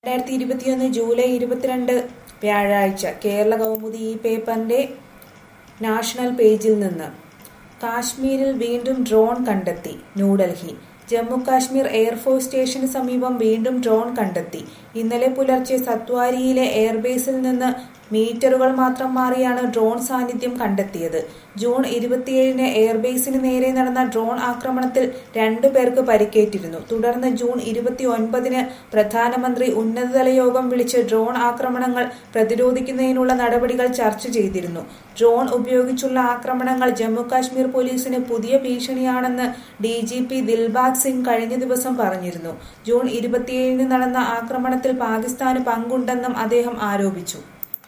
രണ്ടായിരത്തി ഇരുപത്തിയൊന്ന് ജൂലൈ ഇരുപത്തിരണ്ട് വ്യാഴാഴ്ച കേരള കൗമുദി ഈ പേപ്പറിന്റെ നാഷണൽ പേജിൽ നിന്ന് കാശ്മീരിൽ വീണ്ടും ഡ്രോൺ കണ്ടെത്തി ന്യൂഡൽഹി ജമ്മു കാശ്മീർ എയർഫോഴ്സ് സ്റ്റേഷന് സമീപം വീണ്ടും ഡ്രോൺ കണ്ടെത്തി ഇന്നലെ പുലർച്ചെ സത്വാരിയിലെ എയർബേസിൽ നിന്ന് മീറ്ററുകൾ മാത്രം മാറിയാണ് ഡ്രോൺ സാന്നിധ്യം കണ്ടെത്തിയത് ജൂൺ ഇരുപത്തിയേഴിന് എയർബേസിന് നേരെ നടന്ന ഡ്രോൺ ആക്രമണത്തിൽ രണ്ടു പേർക്ക് പരിക്കേറ്റിരുന്നു തുടർന്ന് ജൂൺ ഇരുപത്തി ഒൻപതിന് പ്രധാനമന്ത്രി ഉന്നതതല യോഗം വിളിച്ച് ഡ്രോൺ ആക്രമണങ്ങൾ പ്രതിരോധിക്കുന്നതിനുള്ള നടപടികൾ ചർച്ച ചെയ്തിരുന്നു ഡ്രോൺ ഉപയോഗിച്ചുള്ള ആക്രമണങ്ങൾ ജമ്മുകാശ്മീർ പോലീസിന് പുതിയ ഭീഷണിയാണെന്ന് D G P Dilbag Singh കഴിഞ്ഞ ദിവസം പറഞ്ഞിരുന്നു ജൂൺ ഇരുപത്തിയേഴിന് നടന്ന ആക്രമണത്തിൽ പാകിസ്ഥാന് പങ്കുണ്ടെന്നും അദ്ദേഹം ആരോപിച്ചു